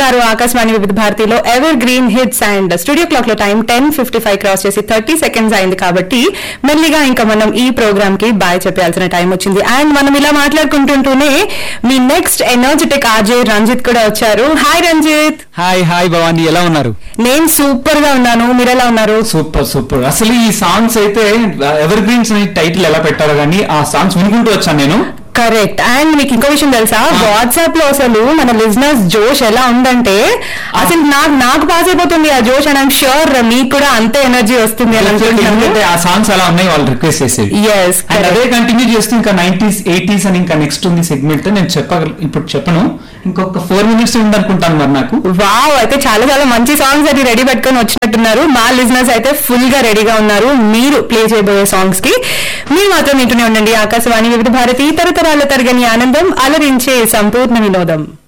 వింటున్నారు ఆకాశవాణి వివిధ భారతిలో evergreen hits and studio clock లో time ten fifty five cross చేసి థర్టీ సెకండ్స్ అయింది కాబట్టి మెల్లిగా ఇంకా మనం ఈ ప్రోగ్రామ్ కి బాయ్ చెప్పాల్సిన టైం వచ్చింది అండ్ మనం ఇలా మాట్లాడుకుంటుంటూనే మీ నెక్స్ట్ ఎనర్జెటిక్ ఆర్జే రంజిత్ కూడా వచ్చారు hi Ranjith hi hi Bhavani ఎలా ఉన్నారు నేను సూపర్ గా ఉన్నాను మీరు ఎలా ఉన్నారు సూపర్ సూపర్ అసలు ఈ సాంగ్స్ అయితే ఎవర్ గ్రీన్స్ అనే టైటిల్ ఎలా పెట్టారో కానీ ఆ సాంగ్స్ వినుకుంటూ వచ్చాను నేను కరెక్ట్ అండ్ మీకు ఇంకో విషయం తెలుసా వాట్సాప్ లో అసలు మన లిజినెస్ జోష్ ఎలా ఉందంటే అసలు నాకు నాకు పాస్ అయిపోతుంది ఆ జోష్ అండ్ ఐమ్ షూర్ మీకు కూడా అంతే ఎనర్జీ వస్తుంది అని అనుకుంటున్నాను ఎందుకంటే ఆ సాంగ్స్ అలా ఉన్నాయి వాళ్ళు రిక్వెస్ట్ చేసేవి ఎస్ అండ్ అదే కంటిన్యూ చేస్తూ ఇంకా నైన్టీస్ ఎయిటీస్ అని ఇంకా నెక్స్ట్ ఉంది సెగ్మెంట్ నేను చెప్ప ఇప్పుడు చెప్పను ఇంకొక ఫోర్ మినిట్స్ ఉంది అనుకుంటాను మరి నాకు వావ్ అయితే చాలా చాలా మంచి సాంగ్స్ అది రెడీ పెట్టుకొని వచ్చినట్టున్నారు మా లిజినెస్ అయితే ఫుల్ గా రెడీగా ఉన్నారు మీరు ప్లే చేయబోయే సాంగ్స్ కి మీరు మాత్రం వింటూనే ఉండండి ఆకాశవాణి వివిధ భారతి తరతరాల తరగని ఆనందం అలరించే సంపూర్ణ వినోదం